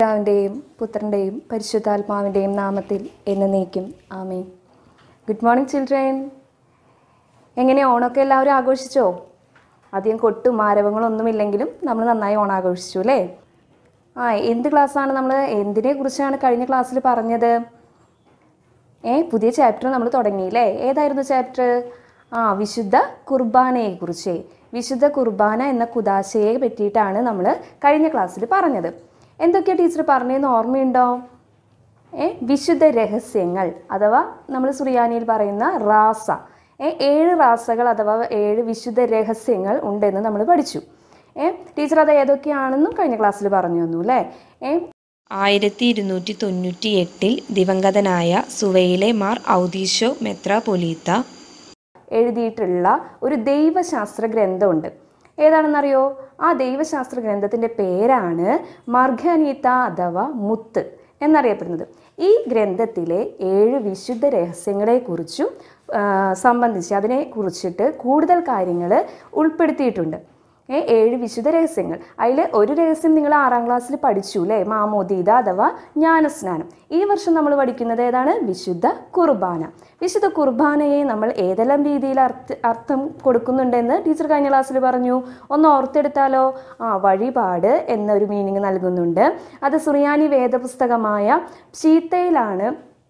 പിതാവിൻ്റെയും പുത്രൻ്റെയും പരിശുദ്ധാത്മാവിൻ്റെയും നാമത്തിൽ എന്നേക്കും ആമേൻ ഗുഡ് മോർണിംഗ് ചിൽഡ്രൻ എങ്ങനെ ഓണമൊക്കെ എല്ലാവരും ആഘോഷിച്ചോ അധികം കൊട്ടും ആരവങ്ങളൊന്നുമില്ലെങ്കിലും നമ്മൾ നന്നായി ഓണം ആഘോഷിച്ചു അല്ലേ ആ എന്ത് ക്ലാസ്സാണ് നമ്മൾ എന്തിനെ കുറിച്ചാണ് കഴിഞ്ഞ ക്ലാസ്സിൽ പറഞ്ഞത് ഏ പുതിയ ചാപ്റ്റർ നമ്മൾ തുടങ്ങിയില്ലേ ഏതായിരുന്നു ചാപ്റ്റർ ആ വിശുദ്ധ കുർബാനയെ കുറിച്ച് വിശുദ്ധ കുർബാന എന്ന കുദാശയെ പറ്റിയിട്ടാണ് നമ്മൾ കഴിഞ്ഞ ക്ലാസ്സിൽ പറഞ്ഞത് എന്തൊക്കെയാ ടീച്ചർ പറഞ്ഞതെന്ന് ഓർമ്മയുണ്ടോ ഏ വിശുദ്ധ രഹസ്യങ്ങൾ അഥവാ നമ്മൾ സുറിയാനിയിൽ പറയുന്ന റാസ ഏ ഏഴ് റാസകൾ അഥവാ ഏഴ് വിശുദ്ധ രഹസ്യങ്ങൾ ഉണ്ടെന്ന് നമ്മൾ പഠിച്ചു ഏ ടീച്ചർ അത് ഏതൊക്കെയാണെന്നും കഴിഞ്ഞ ക്ലാസ്സിൽ പറഞ്ഞു തന്നു അല്ലേ ഏ ആയിരത്തി ഇരുന്നൂറ്റി തൊണ്ണൂറ്റി എട്ടിൽ ദിവംഗതനായ സുവയിലെ മാർ ഔദീശോ മെത്രാപൊലീത്ത എഴുതിയിട്ടുള്ള ഒരു ദൈവശാസ്ത്ര ഗ്രന്ഥമുണ്ട് ഏതാണെന്നറിയോ ആ ദൈവശാസ്ത്ര ഗ്രന്ഥത്തിൻ്റെ പേരാണ് മർഘനീത്ത അഥവാ മുത്ത് എന്നറിയപ്പെടുന്നത് ഈ ഗ്രന്ഥത്തിലെ ഏഴ് വിശുദ്ധ രഹസ്യങ്ങളെക്കുറിച്ചും ആ, സംബന്ധിച്ച് അതിനെ കുറിച്ചിട്ട് കൂടുതൽ കാര്യങ്ങൾ ഉൾപ്പെടുത്തിയിട്ടുണ്ട് ഏ, ഏഴ് വിശുദ്ധ രഹസ്യങ്ങൾ അതിൽ ഒരു രഹസ്യം നിങ്ങൾ ആറാം ക്ലാസ്സിൽ പഠിച്ചു അല്ലേ മാമോദീത അഥവാ ജ്ഞാനസ്നാനം ഈ വർഷം നമ്മൾ പഠിക്കുന്നത് ഏതാണ് വിശുദ്ധ കുർബാന വിശുദ്ധ കുർബാനയെ നമ്മൾ ഏതെല്ലാം രീതിയിൽ അർത്ഥ അർത്ഥം കൊടുക്കുന്നുണ്ടെന്ന് ടീച്ചർ കഴിഞ്ഞ ക്ലാസ്സിൽ പറഞ്ഞു ഒന്ന് ഓർത്തെടുത്താലോ ആ വഴിപാട് എന്നൊരു മീനിങ് നൽകുന്നുണ്ട് അത് സുറിയാനി വേദപുസ്തകമായ ചീത്തയിലാണ്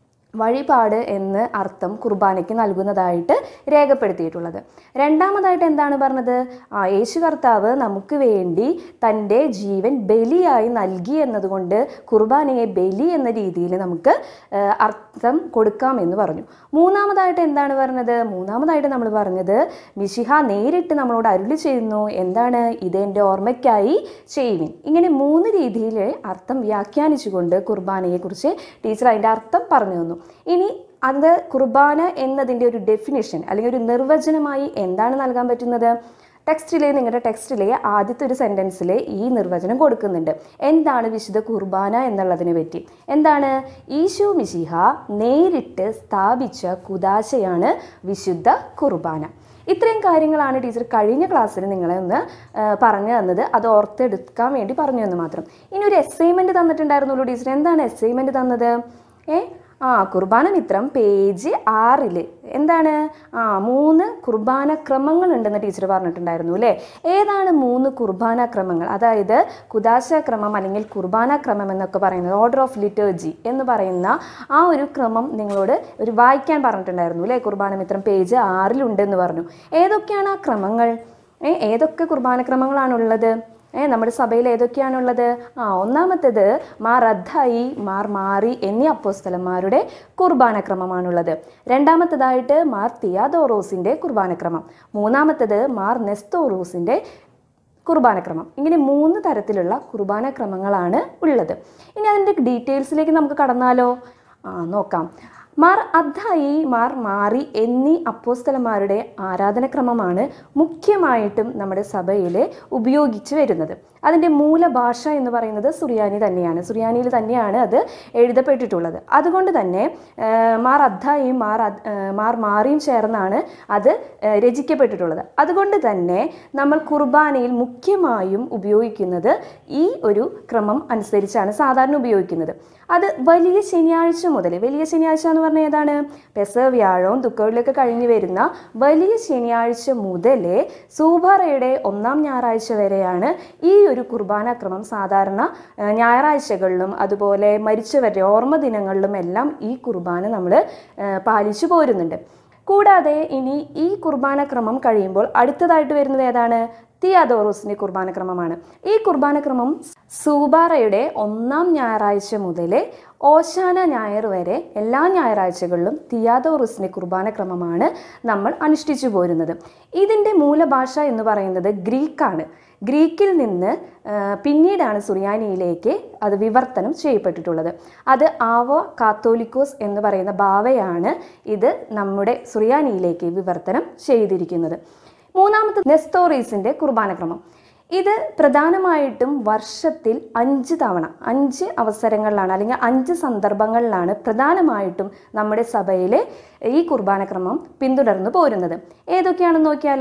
വഴിപാട് എന്ന് അർത്ഥം കുർബാനയ്ക്ക് നൽകുന്നതായിട്ട് രേഖപ്പെടുത്തിയിട്ടുള്ളത് രണ്ടാമതായിട്ട് എന്താണ് പറഞ്ഞത് ആ യേശു കർത്താവ് നമുക്ക് വേണ്ടി തൻ്റെ ജീവൻ ബലിയായി നൽകി എന്നതുകൊണ്ട് കുർബാനയെ ബലി എന്ന രീതിയിൽ നമുക്ക് ആ, അർത്ഥം കൊടുക്കാമെന്ന് പറഞ്ഞു മൂന്നാമതായിട്ട് എന്താണ് പറഞ്ഞത് മൂന്നാമതായിട്ട് നമ്മൾ പറഞ്ഞത് മിശിഹ നേരിട്ട് നമ്മളോട് അരുളി ചെയ്യുന്നു എന്താണ് ഇതെൻ്റെ ഓർമ്മയ്ക്കായി ചെയ്യുവിൻ ഇങ്ങനെ മൂന്ന് രീതിയിൽ അർത്ഥം വ്യാഖ്യാനിച്ചുകൊണ്ട് കുർബാനയെക്കുറിച്ച് ടീച്ചർ അതിൻ്റെ അർത്ഥം പറഞ്ഞു തന്നു ഇനി അത് കുർബാന എന്നതിൻ്റെ ഒരു ഡെഫിനിഷൻ അല്ലെങ്കിൽ ഒരു നിർവചനമായി എന്താണ് നൽകാൻ പറ്റുന്നത് ടെക്സ്റ്റിലെ നിങ്ങളുടെ ടെക്സ്റ്റിലെ ആദ്യത്തെ ഒരു സെൻറ്റൻസിൽ ഈ നിർവചനം കൊടുക്കുന്നുണ്ട് എന്താണ് വിശുദ്ധ കുർബാന എന്നുള്ളതിനെ പറ്റി എന്താണ് ഈശോ മിശിഹ നേരിട്ട് സ്ഥാപിച്ച കുദാശയാണ് വിശുദ്ധ കുർബാന ഇത്രയും കാര്യങ്ങളാണ് ടീച്ചർ കഴിഞ്ഞ ക്ലാസ്സിൽ നിങ്ങളെ ഒന്ന് ആ, പറഞ്ഞു തന്നത് അത് ഓർത്തെടുക്കാൻ വേണ്ടി പറഞ്ഞു എന്ന് മാത്രം ഇനി ഒരു അസൈൻമെൻറ്റ് തന്നിട്ടുണ്ടായിരുന്നുള്ളൂ ടീച്ചർ എന്താണ് അസൈൻമെൻറ്റ് തന്നത് ഏ ആ കുർബാന മിത്രം പേജ് ആറിൽ എന്താണ് ആ മൂന്ന് കുർബാന ക്രമങ്ങൾ ഉണ്ടെന്ന് ടീച്ചർ പറഞ്ഞിട്ടുണ്ടായിരുന്നു അല്ലേ ഏതാണ് മൂന്ന് കുർബാന ക്രമങ്ങൾ അതായത് കുദാശ ക്രമം അല്ലെങ്കിൽ കുർബാന ക്രമം എന്നൊക്കെ പറയുന്നത് ഓർഡർ ഓഫ് ലിറ്റേർജി എന്ന് പറയുന്ന ആ ഒരു ക്രമം നിങ്ങളോട് ഒരു വായിക്കാൻ പറഞ്ഞിട്ടുണ്ടായിരുന്നു അല്ലേ കുർബാന മിത്രം പേജ് ആറിലുണ്ടെന്ന് പറഞ്ഞു ഏതൊക്കെയാണ് ആ ക്രമങ്ങൾ ഏ ഏതൊക്കെ കുർബാന ക്രമങ്ങളാണുള്ളത് ഏ നമ്മുടെ സഭയിൽ ഏതൊക്കെയാണുള്ളത് ആ ഒന്നാമത്തേത് മാർ അദ്ധായി മാർ മാറി എന്നീ അപ്പോസ്തലന്മാരുടെ കുർബാനക്രമമാണുള്ളത് രണ്ടാമത്തേതായിട്ട് മാർ തിയാദോറോസിൻ്റെ കുർബാനക്രമം മൂന്നാമത്തേത് മാർ നെസ്തോറോസിൻ്റെ കുർബാനക്രമം ഇങ്ങനെ മൂന്ന് തരത്തിലുള്ള കുർബാനക്രമങ്ങളാണ് ഉള്ളത് ഇനി അതിൻ്റെ ഡീറ്റെയിൽസിലേക്ക് നമുക്ക് കടന്നാലോ ആ നോക്കാം മാർ അദ്ധായി മാർ മാറി എന്നീ അപ്പോസ്തലന്മാരുടെ ആരാധനക്രമമാണ് മുഖ്യമായിട്ടും നമ്മുടെ സഭയിൽ ഉപയോഗിച്ച് വരുന്നത് അതിൻ്റെ മൂലഭാഷ എന്ന് പറയുന്നത് സുറിയാനി തന്നെയാണ് സുറിയാനിയിൽ തന്നെയാണ് അത് എഴുതപ്പെട്ടിട്ടുള്ളത് അതുകൊണ്ട് തന്നെ ആ, മാർ അദ്ധായും മാർ അദ്- ആ, മാർ മാറിയും ചേർന്നാണ് അത് ആ, രചിക്കപ്പെട്ടിട്ടുള്ളത് അതുകൊണ്ട് തന്നെ നമ്മൾ കുർബാനയിൽ മുഖ്യമായും ഉപയോഗിക്കുന്നത് ഈ ഒരു ക്രമം അനുസരിച്ചാണ് സാധാരണ ഉപയോഗിക്കുന്നത് അത് വലിയ ശനിയാഴ്ച മുതൽ വലിയ ശനിയാഴ്ച എന്ന് പറഞ്ഞാൽ ഏതാണ് പെസ വ്യാഴവും ദുഃഖവിലൊക്കെ കഴിഞ്ഞ് വരുന്ന വലിയ ശനിയാഴ്ച മുതൽ സൂബാറയുടെ ഒന്നാം ഞായറാഴ്ച വരെയാണ് ഈ ഒരു കുർബാന ക്രമം സാധാരണ ആ, ഞായറാഴ്ചകളിലും അതുപോലെ മരിച്ചവരുടെ ഓർമ്മ ദിനങ്ങളിലും എല്ലാം ഈ കുർബാന നമ്മൾ പാലിച്ചു പോരുന്നുണ്ട് കൂടാതെ ഇനി ഈ കുർബാന ക്രമം കഴിയുമ്പോൾ അടുത്തതായിട്ട് വരുന്നത് ഏതാണ് തിയാദോറോസിന്റെ കുർബാനക്രമമാണ് ഈ കുർബാനക്രമം സൂബാറയുടെ ഒന്നാം ഞായറാഴ്ച മുതൽ ഓശാന ഞായർ വരെ എല്ലാ ഞായറാഴ്ചകളിലും തിയാദോറോസിന്റെ കുർബാനക്രമമാണ് നമ്മൾ അനുഷ്ഠിച്ചു പോരുന്നത് ഇതിൻ്റെ മൂലഭാഷ എന്ന് പറയുന്നത് ഗ്രീക്കാണ് ഗ്രീക്കിൽ നിന്ന് ആ, പിന്നീടാണ് സുറിയാനിയിലേക്ക് അത് വിവർത്തനം ചെയ്യപ്പെട്ടിട്ടുള്ളത് അത് ആവോ കാത്തോലിക്കോസ് എന്ന് പറയുന്ന ഭാവയാണ് ഇത് നമ്മുടെ സുറിയാനിയിലേക്ക് വിവർത്തനം ചെയ്തിരിക്കുന്നത് മൂന്നാമത്തെ നെസ്തോറീസിൻ്റെ കുർബാനക്രമം ഇത് പ്രധാനമായിട്ടും വർഷത്തിൽ അഞ്ച് തവണ അഞ്ച് അവസരങ്ങളിലാണ് അല്ലെങ്കിൽ അഞ്ച് സന്ദർഭങ്ങളിലാണ് പ്രധാനമായിട്ടും നമ്മുടെ സഭയിൽ ഈ കുർബാനക്രമം പിന്തുടർന്നു പോരുന്നത് ഏതൊക്കെയാണെന്ന് നോക്കിയാലോ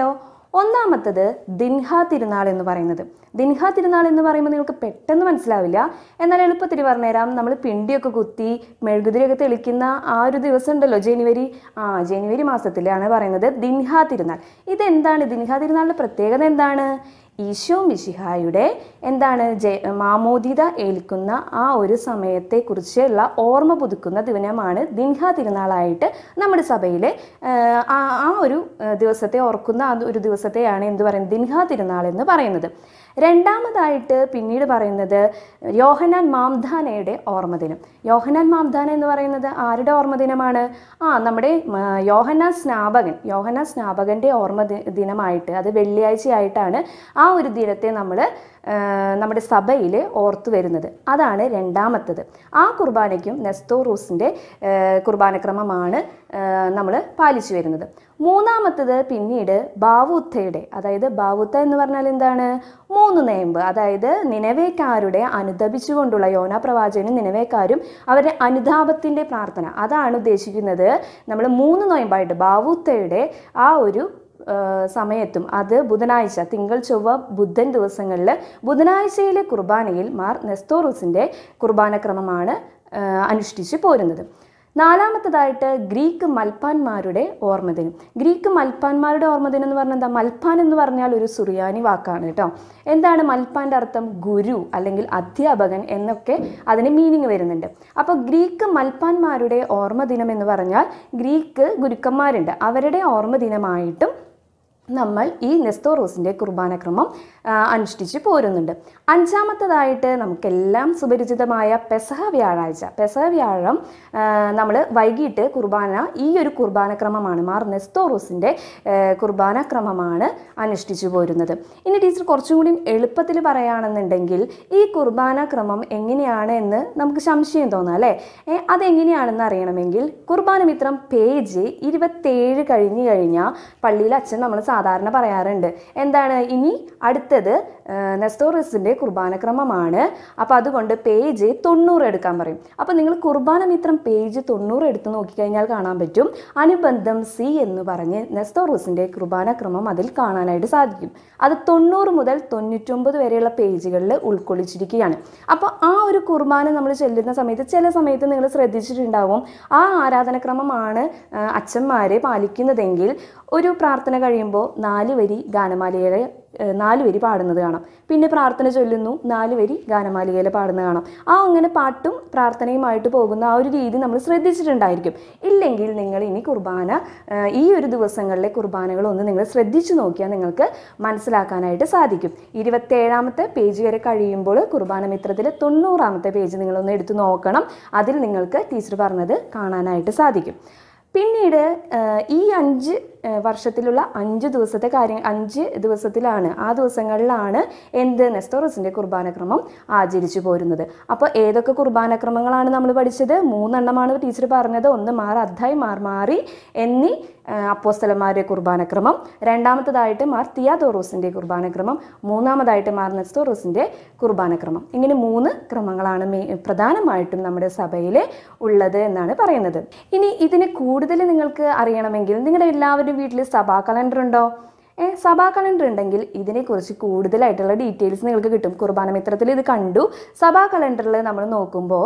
ഒന്നാമത്തത് ദിൻഹ തിരുനാൾ എന്ന് പറയുന്നത് ദിൻഹ തിരുനാൾ എന്ന് പറയുമ്പോൾ നിങ്ങൾക്ക് പെട്ടെന്ന് മനസ്സിലാവില്ല എന്നാൽ എളുപ്പത്തിൽ പറഞ്ഞുതരാം നമ്മൾ പിണ്ടിയൊക്കെ കുത്തി മെഴുകുതിരിയൊക്കെ തെളിക്കുന്ന ആ ഒരു ദിവസം ഉണ്ടല്ലോ ജനുവരി ആ ജനുവരി മാസത്തിലാണ് പറയുന്നത് ദിൻഹ തിരുനാൾ ഇതെന്താണ് ദിൻഹ തിരുനാളിൻ്റെ പ്രത്യേകത എന്താണ് ഈശോ മിശിഹായുടെ എന്താണ് ജെ മാമോദിത ഏൽക്കുന്ന ആ ഒരു സമയത്തെക്കുറിച്ചുള്ള ഓർമ്മ പുതുക്കുന്ന ദിനമാണ് ദിൻഹ തിരുനാളായിട്ട് നമ്മുടെ സഭയിലെ ആ ആ ഒരു ആ, ദിവസത്തെ ഓർക്കുന്ന ആ ഒരു ദിവസത്തെയാണ് എന്ത് പറയുന്നത് ദിൻഹ തിരുനാൾ എന്ന് പറയുന്നത് രണ്ടാമതായിട്ട് പിന്നീട് പറയുന്നത് യോഹനാൻ മാംധാനയുടെ ഓർമ്മദിനം യോഹനാൻ മാംധാന എന്ന് പറയുന്നത് ആരുടെ ഓർമ്മദിനമാണ് ആ നമ്മുടെ ആ, യോഹന്നാൻ സ്നാപകൻ യോഹന്നാൻ സ്നാപകൻ്റെ ഓർമ്മ ദി- ദിനമായിട്ട് അത് വെള്ളിയാഴ്ചയായിട്ടാണ് ആ ഒരു ദിനത്തെ നമ്മൾ നമ്മുടെ സഭയിൽ ഓർത്തു വരുന്നത് അതാണ് രണ്ടാമത്തത് ആ കുർബാനയ്ക്കും നെസ്തോറൂസിൻ്റെ കുർബാനക്രമമാണ് നമ്മൾ പാലിച്ചു വരുന്നത് മൂന്നാമത്തത് പിന്നീട് ബാവുത്തയുടെ അതായത് ബാവുത്ത എന്ന് പറഞ്ഞാൽ എന്താണ് മൂന്ന് നേമ്പ് അതായത് നിലവേക്കാരുടെ അനുദപിച്ചുകൊണ്ടുള്ള യോന പ്രവാചകനും നിലവേക്കാരും അവരുടെ അനുതാപത്തിൻ്റെ പ്രാർത്ഥന അതാണ് ഉദ്ദേശിക്കുന്നത് നമ്മൾ മൂന്ന് നോയമ്പായിട്ട് ബാവുത്തയുടെ ആ ഒരു ആ, സമയത്തും അത് ബുധനാഴ്ച തിങ്കൾ ചൊവ്വ ബുധൻ ദിവസങ്ങളിൽ ബുധനാഴ്ചയിലെ കുർബാനയിൽ മാർ നെസ്തോറൂസിൻ്റെ കുർബാനക്രമമാണ് ആ, അനുഷ്ഠിച്ച് പോരുന്നത് നാലാമത്തതായിട്ട് ഗ്രീക്ക് മൽപ്പാന്മാരുടെ ഓർമ്മദിനം ഗ്രീക്ക് മൽപ്പാന്മാരുടെ ഓർമ്മദിനം എന്ന് പറഞ്ഞാൽ എന്താ മൽപ്പാൻ എന്ന് പറഞ്ഞാൽ ഒരു സുറിയാനി വാക്കാണ് കേട്ടോ എന്താണ് മൽപ്പാൻ്റെ അർത്ഥം ഗുരു അല്ലെങ്കിൽ അധ്യാപകൻ എന്നൊക്കെ അതിന് മീനിങ് വരുന്നുണ്ട് അപ്പോൾ ഗ്രീക്ക് മൽപ്പാന്മാരുടെ ഓർമ്മദിനം എന്ന് പറഞ്ഞാൽ ഗ്രീക്ക് ഗുരുക്കന്മാരുണ്ട് അവരുടെ ഓർമ്മദിനമായിട്ടും നമ്മൾ ഈ നെസ്തോറോസിൻ്റെ കുർബാനക്രമം ആ, അനുഷ്ഠിച്ച് പോരുന്നുണ്ട് അഞ്ചാമത്തതായിട്ട് നമുക്കെല്ലാം സുപരിചിതമായ പെസഹ വ്യാഴാഴ്ച പെസഹ വ്യാഴം നമ്മൾ വൈകിട്ട് കുർബാന ഈ ഒരു കുർബാനക്രമമാണ് മാർ നെസ്തോറോസിൻ്റെ കുർബാനക്രമമാണ് അനുഷ്ഠിച്ചു പോരുന്നത് ഇനി ടീച്ചർ കുറച്ചും കൂടി എളുപ്പത്തിൽ പറയുകയാണെന്നുണ്ടെങ്കിൽ ഈ കുർബാനക്രമം എങ്ങനെയാണ് എന്ന് നമുക്ക് സംശയം തോന്നാം അല്ലേ ഏ, അതെങ്ങനെയാണെന്ന് അറിയണമെങ്കിൽ കുർബാന മിത്രം പേജ് ഇരുപത്തേഴ് കഴിഞ്ഞ് കഴിഞ്ഞാൽ പള്ളിയിൽ അച്ഛൻ നമ്മൾ സാധാരണ പറയാറുണ്ട് എന്താണ് ഇനി അടുത്തത് നെസ്റ്റോറസിൻ്റെ കുർബാനക്രമമാണ് അപ്പോൾ അതുകൊണ്ട് പേജ് തൊണ്ണൂറ് എടുക്കാൻ പറയും അപ്പോൾ നിങ്ങൾ കുർബാന മിത്രം പേജ് തൊണ്ണൂറ് എടുത്ത് നോക്കിക്കഴിഞ്ഞാൽ കാണാൻ പറ്റും അനുബന്ധം സി എന്ന് പറഞ്ഞ് നെസ്റ്റോറൂസിൻ്റെ കുർബാനക്രമം അതിൽ കാണാനായിട്ട് സാധിക്കും അത് തൊണ്ണൂറ് മുതൽ തൊണ്ണൂറ്റൊമ്പത് വരെയുള്ള പേജുകളിൽ ഉൾക്കൊള്ളിച്ചിരിക്കുകയാണ് അപ്പോൾ ആ ഒരു കുർബാന നമ്മൾ ചെല്ലുന്ന സമയത്ത് ചില സമയത്ത് നിങ്ങൾ ശ്രദ്ധിച്ചിട്ടുണ്ടാവും ആ ആരാധനക്രമമാണ് ആ, അച്ഛന്മാരെ പാലിക്കുന്നതെങ്കിൽ ഒരു പ്രാർത്ഥന കഴിയുമ്പോൾ നാല് വരി ഗാനമാലികയിലെ ഏഹ്, നാല് വരി പാടുന്നത് കാണാം പിന്നെ പ്രാർത്ഥന ചൊല്ലുന്നു നാല് വരി ഗാനമാലികയിൽ പാടുന്നത് കാണാം ആ അങ്ങനെ പാട്ടും പ്രാർത്ഥനയുമായിട്ട് പോകുന്ന ആ ഒരു രീതി നമ്മൾ ശ്രദ്ധിച്ചിട്ടുണ്ടായിരിക്കും ഇല്ലെങ്കിൽ നിങ്ങൾ ഇനി കുർബാന ഏഹ്, ഈ ഒരു ദിവസങ്ങളിലെ കുർബാനകളൊന്ന് നിങ്ങൾ ശ്രദ്ധിച്ചു നോക്കിയാൽ നിങ്ങൾക്ക് മനസ്സിലാക്കാനായിട്ട് സാധിക്കും ഇരുപത്തേഴാമത്തെ പേജ് വരെ കഴിയുമ്പോൾ കുർബാന മിത്രത്തിലെ തൊണ്ണൂറാമത്തെ പേജ് നിങ്ങളൊന്ന് എടുത്ത് നോക്കണം അതിൽ നിങ്ങൾക്ക് ടീച്ചർ പറഞ്ഞത് കാണാനായിട്ട് സാധിക്കും പിന്നീട് ഏഹ്, ഈ അഞ്ച് ഏഹ്, വർഷത്തിലുള്ള അഞ്ച് ദിവസത്തെ കാര്യം അഞ്ച് ദിവസത്തിലാണ് ആ ദിവസങ്ങളിലാണ് എന്ത് നെസ്റ്റോറസിൻ്റെ കുർബാനക്രമം ആചരിച്ചു പോരുന്നത് അപ്പോൾ ഏതൊക്കെ കുർബാനക്രമങ്ങളാണ് നമ്മൾ പഠിച്ചത് മൂന്നെണ്ണമാണ് ടീച്ചർ പറഞ്ഞത് ഒന്ന് മാർ അദ്ധായി മാർ മാറി എന്നീ ഏഹ്, അപ്പോസ്തലന്മാരുടെ കുർബാനക്രമം രണ്ടാമത്തതായിട്ട് മാർ തിയാദോറോസിൻ്റെ കുർബാനക്രമം മൂന്നാമതായിട്ട് മാർ നെസ്റ്റോറോസിൻ്റെ കുർബാനക്രമം ഇങ്ങനെ മൂന്ന് ക്രമങ്ങളാണ് മേ പ്രധാനമായിട്ടും നമ്മുടെ സഭയിൽ ഉള്ളത് എന്നാണ് പറയുന്നത് ഇനി ഇതിനെ കൂടുതൽ നിങ്ങൾക്ക് അറിയണമെങ്കിൽ നിങ്ങളുടെ എല്ലാവരുടെയും വീട്ടിൽ സഭാ കലണ്ടർ ഉണ്ടോ ഏ സഭാ കലണ്ടർ ഉണ്ടെങ്കിൽ ഇതിനെക്കുറിച്ച് കൂടുതലായിട്ടുള്ള ഡീറ്റെയിൽസ് നിങ്ങൾക്ക് കിട്ടും കുർബാന മിത്രത്തിൽ ഇത് കണ്ടു സഭാ കലണ്ടറിൽ നമ്മൾ നോക്കുമ്പോൾ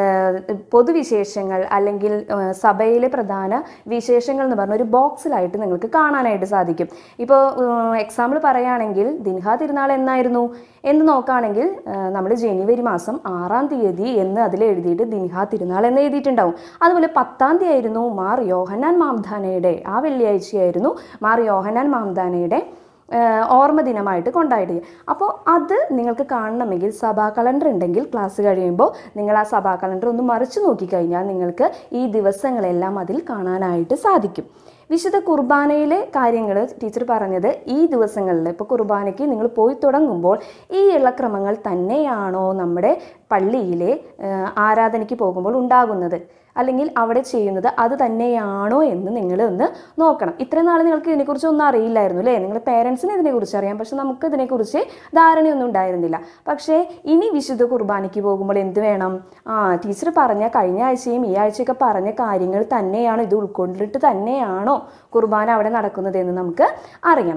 പൊതുവിശേഷങ്ങൾ അല്ലെങ്കിൽ ഏ, സഭയിലെ പ്രധാന വിശേഷങ്ങൾ എന്ന് പറഞ്ഞ ഒരു ബോക്സിലായിട്ട് നിങ്ങൾക്ക് കാണാനായിട്ട് സാധിക്കും ഇപ്പോൾ എക്സാമ്പിൾ പറയുകയാണെങ്കിൽ ദിൻഹ തിരുനാൾ എന്നായിരുന്നു എന്ന് നോക്കുകയാണെങ്കിൽ നമ്മൾ ജനുവരി മാസം ആറാം തീയതി എന്ന് അതിൽ എഴുതിയിട്ട് ദിൻഹ തിരുനാൾ എന്ന് എഴുതിയിട്ടുണ്ടാവും അതുപോലെ പത്താം തീയതി ആയിരുന്നു മാർ യോഹന്നാൻ മാംധാനയുടെ ആ വെള്ളിയാഴ്ചയായിരുന്നു മാർ യോഹന്നാൻ മാംധാനയുടെ ഏഹ് ഓർമ്മ ദിനമായിട്ട് കൊണ്ടായിട്ട് അപ്പോൾ അത് നിങ്ങൾക്ക് കാണണമെങ്കിൽ സഭാ കലണ്ടർ ഉണ്ടെങ്കിൽ ക്ലാസ് കഴിയുമ്പോൾ നിങ്ങൾ ആ സഭാ കലണ്ടർ ഒന്ന് മറിച്ച് നോക്കിക്കഴിഞ്ഞാൽ നിങ്ങൾക്ക് ഈ ദിവസങ്ങളെല്ലാം അതിൽ കാണാനായിട്ട് സാധിക്കും വിശുദ്ധ കുർബാനയിലെ കാര്യങ്ങൾ ടീച്ചർ പറഞ്ഞത് ഈ ദിവസങ്ങളിൽ ഇപ്പോൾ കുർബാനയ്ക്ക് നിങ്ങൾ പോയി തുടങ്ങുമ്പോൾ ഈ ഉള്ള ക്രമങ്ങൾ തന്നെയാണോ നമ്മുടെ പള്ളിയിലെ ഏഹ് ആരാധനയ്ക്ക് പോകുമ്പോൾ ഉണ്ടാകുന്നത് അല്ലെങ്കിൽ അവിടെ ചെയ്യുന്നത് അത് തന്നെയാണോ എന്ന് നിങ്ങൾ ഒന്ന് നോക്കണം ഇത്രയും നാൾ നിങ്ങൾക്ക് ഇതിനെക്കുറിച്ച് ഒന്നും അറിയില്ലായിരുന്നു അല്ലേ നിങ്ങളുടെ പേരൻസിന് ഇതിനെക്കുറിച്ച് അറിയാം പക്ഷെ നമുക്ക് ഇതിനെക്കുറിച്ച് ധാരണയൊന്നും ഉണ്ടായിരുന്നില്ല പക്ഷേ ഇനി വിശുദ്ധ കുർബാനയ്ക്ക് പോകുമ്പോൾ എന്ത് വേണം ആ ടീച്ചർ പറഞ്ഞ കഴിഞ്ഞ ആഴ്ചയും ഈ ആഴ്ചയൊക്കെ പറഞ്ഞ കാര്യങ്ങൾ തന്നെയാണോ ഇത് ഉൾക്കൊണ്ടിട്ട് തന്നെയാണോ കുർബാന അവിടെ നടക്കുന്നത് എന്ന് നമുക്ക് അറിയണം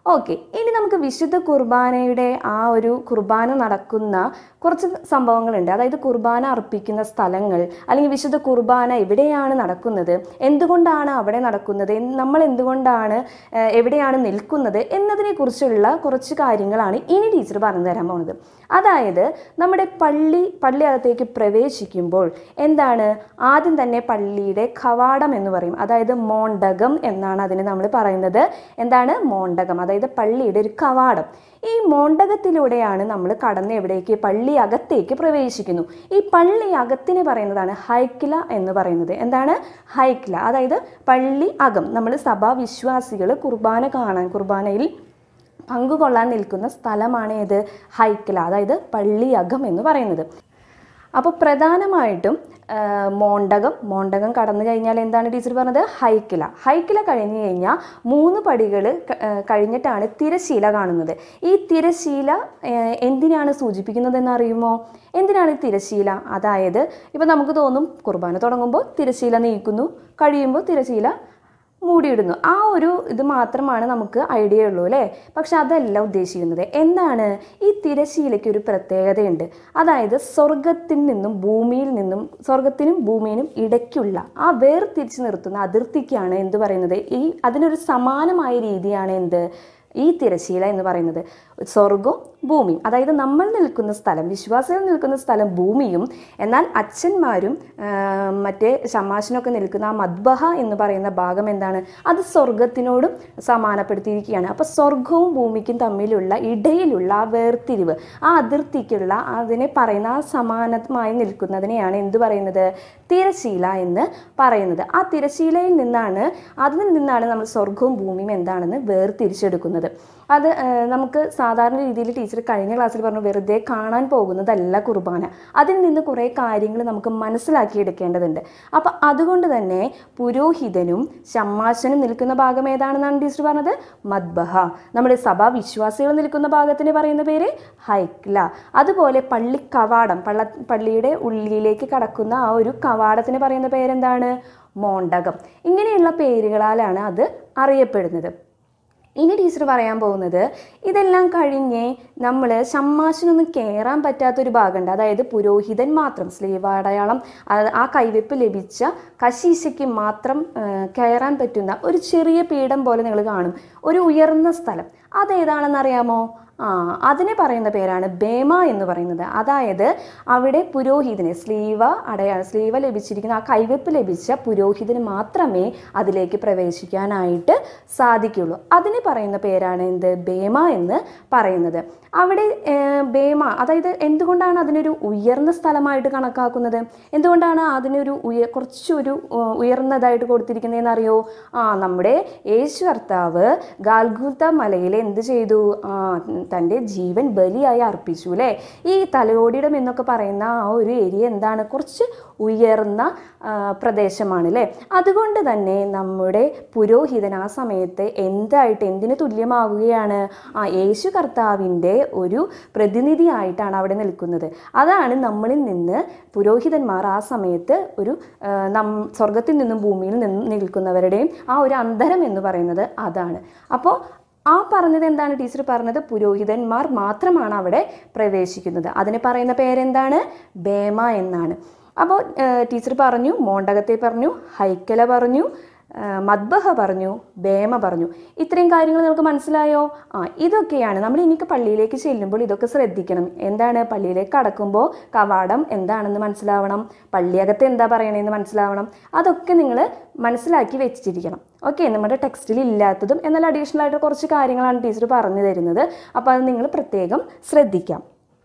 ഓക്കെ ഇനി നമുക്ക് വിശുദ്ധ കുർബാനയുടെ ആ ഒരു കുർബാന നടക്കുന്ന കുറച്ച് സംഭവങ്ങളുണ്ട് അതായത് കുർബാന അർപ്പിക്കുന്ന സ്ഥലങ്ങൾ അല്ലെങ്കിൽ വിശുദ്ധ കുർബാന എവിടെയാണ് നടക്കുന്നത് എന്തുകൊണ്ടാണ് അവിടെ നടക്കുന്നത് എന്ന് നമ്മൾ എന്തുകൊണ്ടാണ് ഏഹ്, എവിടെയാണ് നിൽക്കുന്നത് എന്നതിനെക്കുറിച്ചുള്ള കുറച്ച് കാര്യങ്ങളാണ് ഇനി ടീച്ചർ പറഞ്ഞു തരാൻ പോകുന്നത് അതായത് നമ്മുടെ പള്ളി പള്ളി അകത്തേക്ക് പ്രവേശിക്കുമ്പോൾ എന്താണ് ആദ്യം തന്നെ പള്ളിയുടെ കവാടം എന്ന് പറയും അതായത് മോണ്ടകം എന്നാണ് അതിന് നമ്മൾ പറയുന്നത് എന്താണ് മോണ്ടകം അതായത് പള്ളിയുടെ ഒരു കവാടം ഈ മോണ്ടകത്തിലൂടെയാണ് നമ്മൾ കടന്ന് എവിടേക്ക് പള്ളി അകത്തേക്ക് പ്രവേശിക്കുന്നു ഈ പള്ളി അകത്തിനെ പറയുന്നതാണ് ഹൈക്കില എന്ന് പറയുന്നത് എന്താണ് ഹൈക്കില അതായത് പള്ളി അകം നമ്മൾ സഭാ വിശ്വാസികൾ കുർബാന കാണാൻ കുർബാനയിൽ പങ്കുകൊള്ളാൻ നിൽക്കുന്ന സ്ഥലമാണ് ഏത് ഹൈക്കില അതായത് പള്ളിയകം എന്ന് പറയുന്നത് അപ്പോൾ പ്രധാനമായിട്ടും ആ, മോണ്ടകം മോണ്ടകം കടന്നു കഴിഞ്ഞാൽ എന്താണ് ടീച്ചർ പറഞ്ഞത് ഹൈക്കില ഹൈക്കില കഴിഞ്ഞു കഴിഞ്ഞാൽ മൂന്ന് പടികൾ കഴിഞ്ഞിട്ടാണ് തിരശീല കാണുന്നത് ഈ തിരശീല ആ, എന്തിനാണ് സൂചിപ്പിക്കുന്നതെന്ന് അറിയുമോ എന്തിനാണ് ഈ തിരശീല അതായത് ഇപ്പം നമുക്ക് തോന്നും കുർബാന തുടങ്ങുമ്പോൾ തിരശീല നീക്കുന്നു കഴിയുമ്പോൾ തിരശീല മൂടിയിടുന്നു ആ ഒരു ഇത് മാത്രമാണ് നമുക്ക് ഐഡിയ ഉള്ളൂ അല്ലേ പക്ഷെ അതല്ല ഉദ്ദേശിക്കുന്നത് എന്താണ് ഈ തിരശീലയ്ക്ക് ഒരു പ്രത്യേകതയുണ്ട് അതായത് സ്വർഗത്തിൽ നിന്നും ഭൂമിയിൽ നിന്നും സ്വർഗത്തിനും ഭൂമിയിനും ഇടയ്ക്കുള്ള ആ വേർതിരിച്ച് നിർത്തുന്ന അതിർത്തിക്കാണ് എന്ത് പറയുന്നത് ഈ അതിനൊരു സമാനമായ രീതിയാണ് എന്ത് ഈ തിരശീല എന്ന് പറയുന്നത് സ്വർഗവും ഭൂമിയും അതായത് നമ്മൾ നിൽക്കുന്ന സ്ഥലം വിശ്വാസികൾ നിൽക്കുന്ന സ്ഥലം ഭൂമിയും എന്നാൽ അച്ഛന്മാരും ആ, മറ്റേ ഷമാശനൊക്കെ നിൽക്കുന്ന ആ മദ്ബഹ എന്ന് പറയുന്ന ഭാഗം എന്താണ് അത് സ്വർഗത്തിനോടും സമാനപ്പെടുത്തിയിരിക്കുകയാണ് അപ്പോൾ സ്വർഗവും ഭൂമിക്കും തമ്മിലുള്ള ഇടയിലുള്ള ആ വേർതിരിവ് ആ അതിർത്തിക്കുള്ള അതിനെ പറയുന്ന ആ സമാനമായി നിൽക്കുന്നതിനെയാണ് എന്ത് പറയുന്നത് തിരശീല എന്ന് പറയുന്നത് ആ തിരശീലയിൽ നിന്നാണ് അതിൽ നിന്നാണ് നമ്മൾ സ്വർഗവും ഭൂമിയും എന്താണെന്ന് വേർതിരിച്ചെടുക്കുന്നത് അത് ആ, നമുക്ക് സാധാരണ രീതിയിൽ ടീച്ചർ കഴിഞ്ഞ ക്ലാസ്സിൽ പറഞ്ഞു വെറുതെ കാണാൻ പോകുന്നതല്ല കുർബാന അതിൽ നിന്ന് കുറേ കാര്യങ്ങൾ നമുക്ക് മനസ്സിലാക്കിയെടുക്കേണ്ടതുണ്ട് അപ്പം അതുകൊണ്ട് തന്നെ പുരോഹിതനും ഷമ്മാശനും നിൽക്കുന്ന ഭാഗം ഏതാണെന്നാണ് ടീച്ചർ പറഞ്ഞത് മദ്ബഹ നമ്മുടെ സഭാ വിശ്വാസികൾ നിൽക്കുന്ന ഭാഗത്തിന് പറയുന്ന പേര് ഹൈക്ല അതുപോലെ പള്ളി കവാടം പള്ള പള്ളിയുടെ ഉള്ളിലേക്ക് കടക്കുന്ന ആ ഒരു കവാടത്തിന് പറയുന്ന പേരെന്താണ് മോണ്ടകം ഇങ്ങനെയുള്ള പേരുകളാലാണ് അത് അറിയപ്പെടുന്നത് ഇനി ടീച്ചർ പറയാൻ പോകുന്നത് ഇതെല്ലാം കഴിഞ്ഞ് നമ്മൾ ഷമ്മാശിനൊന്നും കയറാൻ പറ്റാത്തൊരു ഭാഗമുണ്ട് അതായത് പുരോഹിതൻ മാത്രം സ്ലീവാടയാളം അത് ആ കൈവെപ്പ് ലഭിച്ച കശീശയ്ക്ക് മാത്രം ആ, കയറാൻ പറ്റുന്ന ഒരു ചെറിയ പീഠം പോലെ നിങ്ങൾ കാണും ഒരു ഉയർന്ന സ്ഥലം അതേതാണെന്ന് അറിയാമോ ആ അതിനെ പറയുന്ന പേരാണ് ബേമ എന്ന് പറയുന്നത് അതായത് അവിടെ പുരോഹിതന് സ്ലീവ അടയാ സ്ലീവ ലഭിച്ചിരിക്കുന്ന ആ കൈവെപ്പ് ലഭിച്ച പുരോഹിതന് മാത്രമേ അതിലേക്ക് പ്രവേശിക്കാനായിട്ട് സാധിക്കുള്ളൂ അതിന് പറയുന്ന പേരാണ് എന്ത് ബേമ എന്ന് പറയുന്നത് അവിടെ ഏർ, ബേമ അതായത് എന്തുകൊണ്ടാണ് അതിനൊരു ഉയർന്ന സ്ഥലമായിട്ട് കണക്കാക്കുന്നത് എന്തുകൊണ്ടാണ് അതിനൊരു ഉയ കുറച്ചൊരു ഉ- ഉയർന്നതായിട്ട് കൊടുത്തിരിക്കുന്നതെന്ന് അറിയോ ആ നമ്മുടെ യേശു കർത്താവ് ഗാൽഗുത്ത മലയിൽ എന്ത് ചെയ്തു ആ തൻ്റെ ജീവൻ ബലിയായി അർപ്പിച്ചു അല്ലേ ഈ തലയോടിയിടം എന്നൊക്കെ പറയുന്ന ആ ഒരു ഏരിയ എന്താണ് കുറച്ച് ഉയർന്ന ആ, പ്രദേശമാണ് അല്ലേ അതുകൊണ്ട് തന്നെ നമ്മുടെ പുരോഹിതൻ ആ സമയത്ത് എന്തായിട്ട് എന്തിനു തുല്യമാവുകയാണ് ആ യേശു കർത്താവിൻ്റെ ഒരു പ്രതിനിധിയായിട്ടാണ് അവിടെ നിൽക്കുന്നത് അതാണ് നമ്മളിൽ നിന്ന് പുരോഹിതന്മാർ ആ സമയത്ത് ഒരു ആ, നം സ്വർഗത്തിൽ നിന്നും ഭൂമിയിൽ നിന്നും നിൽക്കുന്നവരുടെയും ആ ഒരു അന്തരം എന്ന് പറയുന്നത് അതാണ് അപ്പോൾ ആ പറഞ്ഞത് എന്താണ് ടീച്ചർ പറഞ്ഞത് പുരോഹിതന്മാർ മാത്രമാണ് അവിടെ പ്രവേശിക്കുന്നത് അതിന് പറയുന്ന പേരെന്താണ് ബേമ എന്നാണ് അപ്പോൾ ടീച്ചർ പറഞ്ഞു മോണ്ടകത്തെ പറഞ്ഞു ഹൈക്കല പറഞ്ഞു ആ, മദ്ബഹ പറഞ്ഞു ബേമ പറഞ്ഞു ഇത്രയും കാര്യങ്ങൾ നിങ്ങൾക്ക് മനസ്സിലായോ ആ ഇതൊക്കെയാണ് നമ്മൾ ഇനിക്ക് പള്ളിയിലേക്ക് ചെല്ലുമ്പോൾ ഇതൊക്കെ ശ്രദ്ധിക്കണം എന്താണ് പള്ളിയിലേക്ക് കടക്കുമ്പോൾ കവാടം എന്താണെന്ന് മനസ്സിലാവണം പള്ളിയകത്ത് എന്താ പറയണതെന്ന് മനസ്സിലാവണം അതൊക്കെ നിങ്ങൾ മനസ്സിലാക്കി വെച്ചിരിക്കണം ഓക്കെ നമ്മുടെ ടെക്സ്റ്റിൽ ഇല്ലാത്തതും എന്നാൽ അഡീഷണൽ ആയിട്ട് കുറച്ച് കാര്യങ്ങളാണ് ടീച്ചർ പറഞ്ഞു തരുന്നത് അപ്പോൾ അത് നിങ്ങൾ പ്രത്യേകം ശ്രദ്ധിക്കാം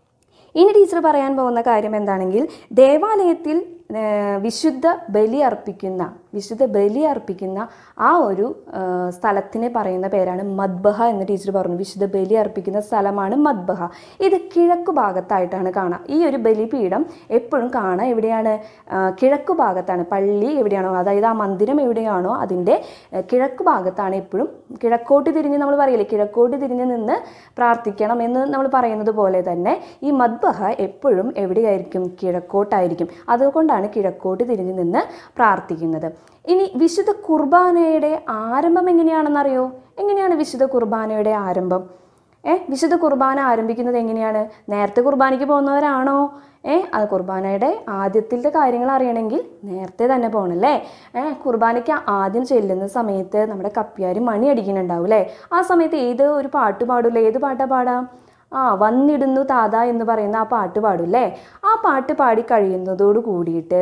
ഇനി ടീച്ചർ പറയാൻ പോകുന്ന കാര്യം എന്താണെങ്കിൽ ദേവാലയത്തിൽ ആ, വിശുദ്ധ ബലി അർപ്പിക്കുന്ന വിശുദ്ധ ബലി അർപ്പിക്കുന്ന ആ ഒരു ആ, സ്ഥലത്തിനെ പറയുന്ന പേരാണ് മദ്ബഹ എന്ന് ടീച്ചർ പറഞ്ഞു വിശുദ്ധ ബലി അർപ്പിക്കുന്ന സ്ഥലമാണ് മദ്ബഹ ഇത് കിഴക്കു ഭാഗത്തായിട്ടാണ് കാണുക ഈ ഒരു ബലിപീഠം എപ്പോഴും കാണുക എവിടെയാണ് ആ, കിഴക്കു ഭാഗത്താണ് പള്ളി എവിടെയാണോ അതായത് ആ മന്ദിരം എവിടെയാണോ അതിൻ്റെ ആ, കിഴക്കു ഭാഗത്താണ് എപ്പോഴും കിഴക്കോട്ട് തിരിഞ്ഞ് നമ്മൾ പറയില്ലേ കിഴക്കോട്ട് തിരിഞ്ഞ് നിന്ന് പ്രാർത്ഥിക്കണം എന്ന് നമ്മൾ പറയുന്നത് പോലെ തന്നെ ഈ മദ്ബഹ എപ്പോഴും എവിടെയായിരിക്കും കിഴക്കോട്ടായിരിക്കും അതുകൊണ്ടാണ് അതുകൊണ്ടാണ് കിഴക്കോട്ട് തിരിഞ്ഞു നിന്ന് പ്രാർത്ഥിക്കുന്നത് ഇനി വിശുദ്ധ കുർബാനയുടെ ആരംഭം എങ്ങനെയാണെന്നറിയോ എങ്ങനെയാണ് വിശുദ്ധ കുർബാനയുടെ ആരംഭം ഏ വിശുദ്ധ കുർബാന ആരംഭിക്കുന്നത് എങ്ങനെയാണ് നേരത്തെ കുർബാനയ്ക്ക് പോകുന്നവരാണോ ഏ അത് കുർബാനയുടെ ആദ്യത്തിലത്തെ കാര്യങ്ങൾ അറിയണമെങ്കിൽ നേരത്തെ തന്നെ പോകണല്ലേ ഏ കുർബാനയ്ക്ക് ആദ്യം ചെല്ലുന്ന സമയത്ത് നമ്മുടെ കപ്പ്യാർ മണി അടിക്കുന്നുണ്ടാവും അല്ലേ ആ സമയത്ത് ഏത് ഒരു പാട്ട് പാടില്ല ഏത് പാട്ടാ പാടാം ആ വന്നിടുന്നു താത എന്ന് പറയുന്ന ആ പാട്ട് പാടും അല്ലേ ആ പാട്ട് പാടി കഴിയുന്നതോട് കൂടിയിട്ട്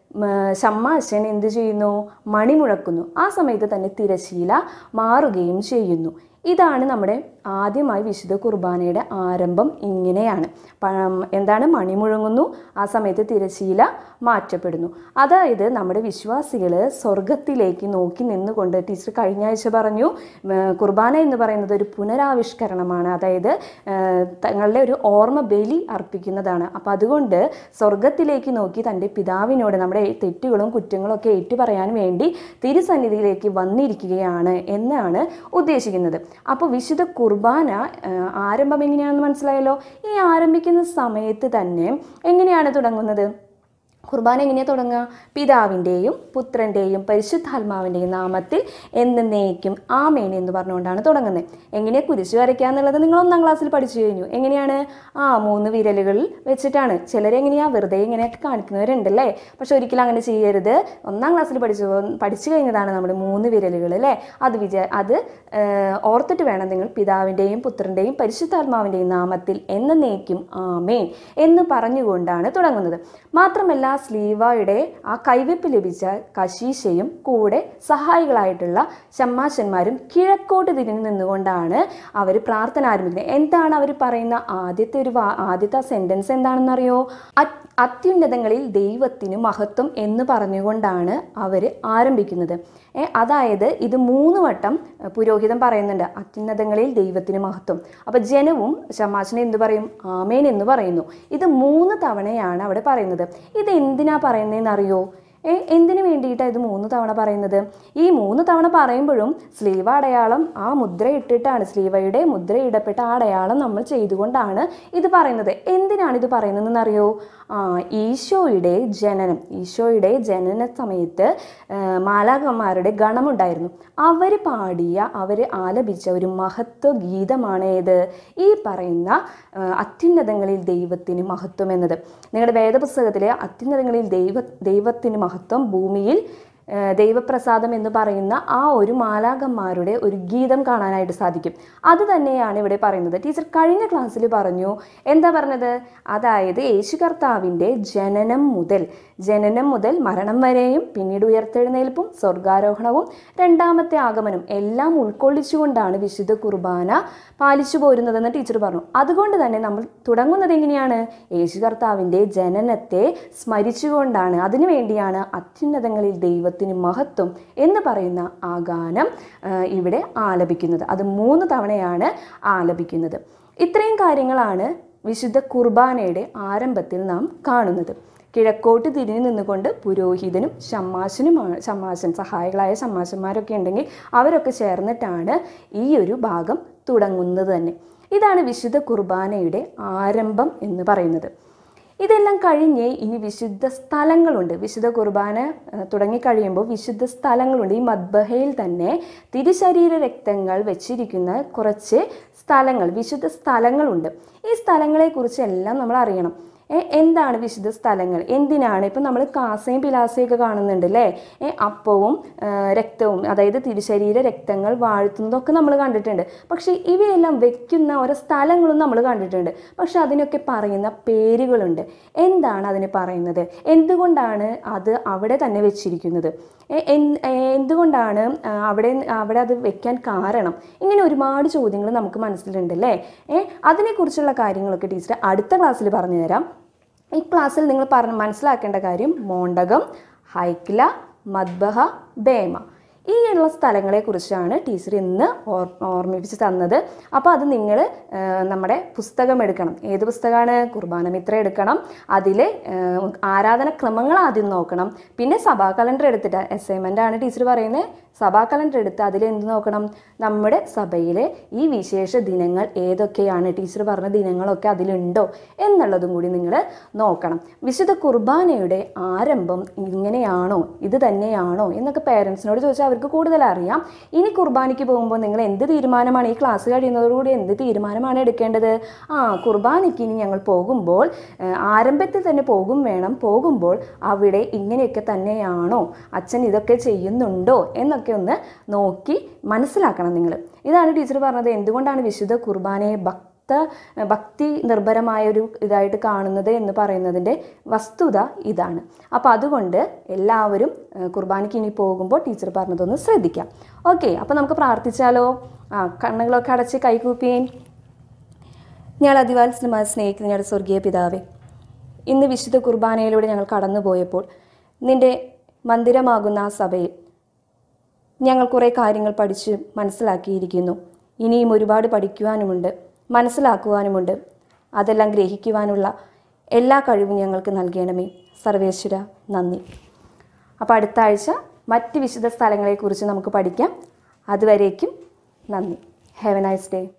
ശമ്മാശൻ എന്ത് ചെയ്യുന്നു മണി മുഴക്കുന്നു ആ സമയത്ത് തന്നെ തിരശീല മാറുകയും ചെയ്യുന്നു ഇതാണ് നമ്മുടെ ആദ്യമായി വിശുദ്ധ കുർബാനയുടെ ആരംഭം ഇങ്ങനെയാണ് പ- എന്താണ് മണി മുഴങ്ങുന്നു ആ സമയത്ത് തിരശീല മാറ്റപ്പെടുന്നു അതായത് നമ്മുടെ വിശ്വാസികൾ സ്വർഗത്തിലേക്ക് നോക്കി നിന്നുകൊണ്ട് ടീച്ചർ കഴിഞ്ഞ ആഴ്ച പറഞ്ഞു ഉം, കുർബാന എന്ന് പറയുന്നത് ഒരു പുനരാവിഷ്കരണമാണ് അതായത് ഏർ, തങ്ങളുടെ ഒരു ഓർമ്മ ബലി അർപ്പിക്കുന്നതാണ് അപ്പം അതുകൊണ്ട് സ്വർഗത്തിലേക്ക് നോക്കി തൻ്റെ പിതാവിനോട് നമ്മുടെ തെറ്റുകളും കുറ്റങ്ങളും ഒക്കെ ഏറ്റുപറയാൻ വേണ്ടി തിരുസന്നിധിയിലേക്ക് വന്നിരിക്കുകയാണ് എന്നാണ് ഉദ്ദേശിക്കുന്നത് അപ്പോൾ വിശുദ്ധ കുർബാന ആ, ആരംഭം എങ്ങനെയാണെന്ന് മനസ്സിലായല്ലോ ഈ ആരംഭിക്കുന്ന സമയത്ത് തന്നെ എങ്ങനെയാണ് തുടങ്ങുന്നത് കുർബാന എങ്ങനെയാണ് തുടങ്ങുക പിതാവിൻ്റെയും പുത്രൻ്റെയും പരിശുദ്ധാത്മാവിൻ്റെയും നാമത്തിൽ എന്നേക്കും ആമേൻ എന്ന് പറഞ്ഞുകൊണ്ടാണ് തുടങ്ങുന്നത് എങ്ങനെയാണ് കുരിശ് വരയ്ക്കുക എന്നുള്ളത് നിങ്ങൾ ഒന്നാം ക്ലാസ്സിൽ പഠിച്ചു കഴിഞ്ഞു എങ്ങനെയാണ് ആ മൂന്ന് വിരലുകളിൽ വെച്ചിട്ടാണ് ചിലരെങ്ങനെയാ വെറുതെ ഇങ്ങനെയൊക്കെ കാണിക്കുന്നവരുണ്ടല്ലേ പക്ഷെ ഒരിക്കലും അങ്ങനെ ചെയ്യരുത് ഒന്നാം ക്ലാസ്സിൽ പഠിച്ചു പഠിച്ചു കഴിഞ്ഞതാണ് നമ്മൾ മൂന്ന് വിരലുകൾ അല്ലേ അത് വിചാ അത് ഏർ, ഓർത്തിട്ട് വേണം നിങ്ങൾ പിതാവിൻ്റെയും പുത്രൻ്റെയും പരിശുദ്ധാത്മാവിൻ്റെയും നാമത്തിൽ എന്നേക്കും ആമേൻ എന്ന് പറഞ്ഞുകൊണ്ടാണ് തുടങ്ങുന്നത് മാത്രമല്ല സ്ലീവയുടെ ആ കൈവെപ്പ് ലഭിച്ച കശീശയും കൂടെ സഹായികളായിട്ടുള്ള ഷമ്മാശന്മാരും കിഴക്കോട്ട് തിരിഞ്ഞു നിന്നുകൊണ്ടാണ് അവർ പ്രാർത്ഥന ആരംഭിക്കുന്നത് എന്താണ് അവർ പറയുന്ന ആദ്യത്തെ ഒരു വാ ആദ്യത്തെ സെൻറ്റൻസ് എന്താണെന്നറിയോ അത്- അത്യുന്നതങ്ങളിൽ ദൈവത്തിന് മഹത്വം എന്ന് പറഞ്ഞുകൊണ്ടാണ് അവർ ആരംഭിക്കുന്നത് ഏ, അതായത് ഇത് മൂന്ന് വട്ടം ഏ, പുരോഹിതൻ പറയുന്നുണ്ട് അത്യുന്നതങ്ങളിൽ ദൈവത്തിന് മഹത്വം അപ്പോൾ ജനവും ശമാശനെ എന്ത് പറയും ആമേൻ എന്ന് പറയുന്നു ഇത് മൂന്ന് തവണയാണ് അവിടെ പറയുന്നത് ഇത് എന്തിനാ പറയുന്നതെന്നറിയോ ഏ എന്തിനു വേണ്ടിയിട്ടാണ് ഇത് മൂന്ന് തവണ പറയുന്നത് ഈ മൂന്ന് തവണ പറയുമ്പോഴും സ്ലീവ അടയാളം ആ മുദ്ര ഇട്ടിട്ടാണ് സ്ലീവയുടെ മുദ്ര ഇടപ്പെട്ട ആ അടയാളം നമ്മൾ ചെയ്തുകൊണ്ടാണ് ഇത് പറയുന്നത് എന്തിനാണ് ഇത് പറയുന്നതെന്ന് അറിയോ ആ ഈശോയുടെ ജനനം ഈശോയുടെ ജനന സമയത്ത് ആ, മാലാകന്മാരുടെ ഗണമുണ്ടായിരുന്നു അവർ പാടിയ അവർ ആലപിച്ച ഒരു മഹത്വ ഗീതമാണ് ഏത് ഈ പറയുന്ന ആ, അത്യുന്നതങ്ങളിൽ ദൈവത്തിന് മഹത്വം എന്നത് നിങ്ങളുടെ വേദപുസ്തകത്തിലെ അത്യുന്നതങ്ങളിൽ ദൈവ ദൈവത്തിന് മഹത്വം ഭൂമിയിൽ ആ, ദൈവപ്രസാദം എന്ന് പറയുന്ന ആ ഒരു മാലാകന്മാരുടെ ഒരു ഗീതം കാണാനായിട്ട് സാധിക്കും അത് തന്നെയാണ് ഇവിടെ പറയുന്നത് ടീച്ചർ കഴിഞ്ഞ ക്ലാസ്സിൽ പറഞ്ഞു എന്താ പറഞ്ഞത് അതായത് യേശു കർത്താവിൻ്റെ ജനനം മുതൽ ജനനം മുതൽ മരണം വരെയും പിന്നീട് ഉയർത്തെഴുന്നേൽപ്പും സ്വർഗാരോഹണവും രണ്ടാമത്തെ ആഗമനം എല്ലാം ഉൾക്കൊള്ളിച്ചുകൊണ്ടാണ് വിശുദ്ധ കുർബാന പാലിച്ചു പോരുന്നതെന്ന് ടീച്ചർ പറഞ്ഞു അതുകൊണ്ട് തന്നെ നമ്മൾ തുടങ്ങുന്നത് എങ്ങനെയാണ് യേശു കർത്താവിൻ്റെ ജനനത്തെ സ്മരിച്ചുകൊണ്ടാണ് അതിനു വേണ്ടിയാണ് അത്യുന്നതങ്ങളിൽ ദൈവത്തിന് മഹത്വം എന്ന് പറയുന്ന ആ ഗാനം ആ, ഇവിടെ ആലപിക്കുന്നത് അത് മൂന്ന് തവണയാണ് ആലപിക്കുന്നത് ഇത്രയും കാര്യങ്ങളാണ് വിശുദ്ധ കുർബാനയുടെ ആരംഭത്തിൽ നാം കാണുന്നത് കിഴക്കോട്ട് തിരിഞ്ഞു നിന്നുകൊണ്ട് പുരോഹിതനും ഷമ്മാശനുമാണ് ഷമ്മാശൻ സഹായികളായ ഷമ്മാശന്മാരൊക്കെ ഉണ്ടെങ്കിൽ അവരൊക്കെ ചേർന്നിട്ടാണ് ഈ ഒരു ഭാഗം തുടങ്ങുന്നത് തന്നെ ഇതാണ് വിശുദ്ധ കുർബാനയുടെ ആരംഭം എന്ന് പറയുന്നത് ഇതെല്ലാം കഴിഞ്ഞ് ഇനി വിശുദ്ധ സ്ഥലങ്ങളുണ്ട് വിശുദ്ധ കുർബാന ഏഹ്, തുടങ്ങിക്കഴിയുമ്പോൾ വിശുദ്ധ സ്ഥലങ്ങളുണ്ട് ഈ മദ്ബഹയിൽ തന്നെ തിരുശരീര രക്തങ്ങൾ വെച്ചിരിക്കുന്ന കുറച്ച് സ്ഥലങ്ങൾ വിശുദ്ധ സ്ഥലങ്ങളുണ്ട് ഈ സ്ഥലങ്ങളെക്കുറിച്ചെല്ലാം നമ്മൾ അറിയണം ഏ, എന്താണ് വിശുദ്ധ സ്ഥലങ്ങൾ എന്തിനാണ് ഇപ്പം നമ്മൾ കാസയും പിലാസയും ഒക്കെ കാണുന്നുണ്ട് അല്ലേ ഏ, അപ്പവും ആ, രക്തവും അതായത് തിരുശരീര രക്തങ്ങൾ വാഴ്ത്തുന്നതൊക്കെ നമ്മൾ കണ്ടിട്ടുണ്ട് പക്ഷേ ഇവയെല്ലാം വെക്കുന്ന ഓരോ സ്ഥലങ്ങളും നമ്മൾ കണ്ടിട്ടുണ്ട് പക്ഷെ അതിനൊക്കെ പറയുന്ന പേരുകളുണ്ട് എന്താണ് അതിന് പറയുന്നത് എന്തുകൊണ്ടാണ് അത് അവിടെ തന്നെ വെച്ചിരിക്കുന്നത് ഏ, എന്ത്- ഏ, എന്തുകൊണ്ടാണ് ആ, അവിടെ അവിടെ അത് വെക്കാൻ കാരണം ഇങ്ങനെ ഒരുപാട് ചോദ്യങ്ങൾ നമുക്ക് മനസ്സിലുണ്ട് അല്ലേ ഏ, അതിനെക്കുറിച്ചുള്ള കാര്യങ്ങളൊക്കെ ടീച്ചർ അടുത്ത ക്ലാസ്സിൽ പറഞ്ഞു തരാം ഈ ക്ലാസ്സിൽ നിങ്ങൾ പറഞ്ഞ് മനസ്സിലാക്കേണ്ട കാര്യം മോണ്ടകം ഹൈക്കില മദ്ബഹ ബേമ ഈ ഉള്ള സ്ഥലങ്ങളെക്കുറിച്ചാണ് ടീച്ചർ ഇന്ന് ഓർ ഓർമ്മിപ്പിച്ച് തന്നത് അപ്പോൾ അത് നിങ്ങൾ നമ്മുടെ പുസ്തകം എടുക്കണം ഏത് പുസ്തകമാണ് കുർബാന മിത്ര എടുക്കണം അതിൽ ആരാധന ക്രമങ്ങൾ ആദ്യം നോക്കണം പിന്നെ സഭാ കലണ്ടർ എടുത്തിട്ട് അസൈൻമെൻ്റ് ആണ് ടീച്ചർ പറയുന്നത് സഭാ കലണ്ടർ എടുത്ത് അതിൽ എന്ത് നോക്കണം നമ്മുടെ സഭയിലെ ഈ വിശേഷ ദിനങ്ങൾ ഏതൊക്കെയാണ് ടീച്ചർ പറഞ്ഞ ദിനങ്ങളൊക്കെ അതിലുണ്ടോ എന്നുള്ളതും കൂടി നിങ്ങൾ നോക്കണം വിശുദ്ധ കുർബാനയുടെ ആരംഭം ഇങ്ങനെയാണോ ഇത് തന്നെയാണോ എന്നൊക്കെ പേരൻസിനോട് ചോദിച്ചാൽ അവർക്ക് കൂടുതൽ അറിയാം ഇനി കുർബാനയ്ക്ക് പോകുമ്പോൾ നിങ്ങൾ എന്ത് തീരുമാനമാണ് ഈ ക്ലാസ് കഴിയുന്നതോടുകൂടി എന്ത് തീരുമാനമാണ് എടുക്കേണ്ടത് ആ കുർബാനയ്ക്ക് ഇനി ഞങ്ങൾ പോകുമ്പോൾ ആ, ആരംഭത്തിൽ തന്നെ പോകും വേണം പോകുമ്പോൾ അവിടെ ഇങ്ങനെയൊക്കെ തന്നെയാണോ അച്ഛൻ ഇതൊക്കെ ചെയ്യുന്നുണ്ടോ എന്നൊക്കെ ഒന്ന് നോക്കി മനസ്സിലാക്കണം നിങ്ങൾ ഇതാണ് ടീച്ചർ പറഞ്ഞത് എന്തുകൊണ്ടാണ് വിശുദ്ധ കുർബാനയെ ഭക്ത ഭക്തി നിർഭരമായ ഒരു ഇതായിട്ട് കാണുന്നത് എന്ന് പറയുന്നതിൻ്റെ വസ്തുത ഇതാണ് അപ്പോൾ അതുകൊണ്ട് എല്ലാവരും ആ, കുർബാനയ്ക്ക് ഇനി പോകുമ്പോൾ ടീച്ചർ പറഞ്ഞതൊന്ന് ശ്രദ്ധിക്കാം ഓക്കെ അപ്പോൾ നമുക്ക് പ്രാർത്ഥിച്ചാലോ ആ കണ്ണുകളൊക്കെ അടച്ച് കൈകൂപ്പിയേൻ ഞങ്ങൾ അതിവാത്സലമായി സ്നേഹിക്കുന്ന ഞങ്ങളുടെ സ്വർഗീയ പിതാവേ ഇന്ന് വിശുദ്ധ കുർബാനയിലൂടെ ഞങ്ങൾ കടന്നുപോയപ്പോൾ നിന്റെ മന്ദിരമാകുന്ന ആ സഭയിൽ ഞങ്ങൾ കുറേ കാര്യങ്ങൾ പഠിച്ച് മനസ്സിലാക്കിയിരിക്കുന്നു ഇനിയും ഒരുപാട് പഠിക്കുവാനുമുണ്ട് മനസ്സിലാക്കുവാനുമുണ്ട് അതെല്ലാം ഗ്രഹിക്കുവാനുള്ള എല്ലാ കഴിവും ഞങ്ങൾക്ക് നൽകണമേ സർവേശ്വര നന്ദി അപ്പോൾ അടുത്ത ആഴ്ച മറ്റ് വിശുദ്ധ സ്ഥലങ്ങളെക്കുറിച്ച് നമുക്ക് പഠിക്കാം അതുവരേക്കും നന്ദി ഹാവ് എ നൈസ് ഡേ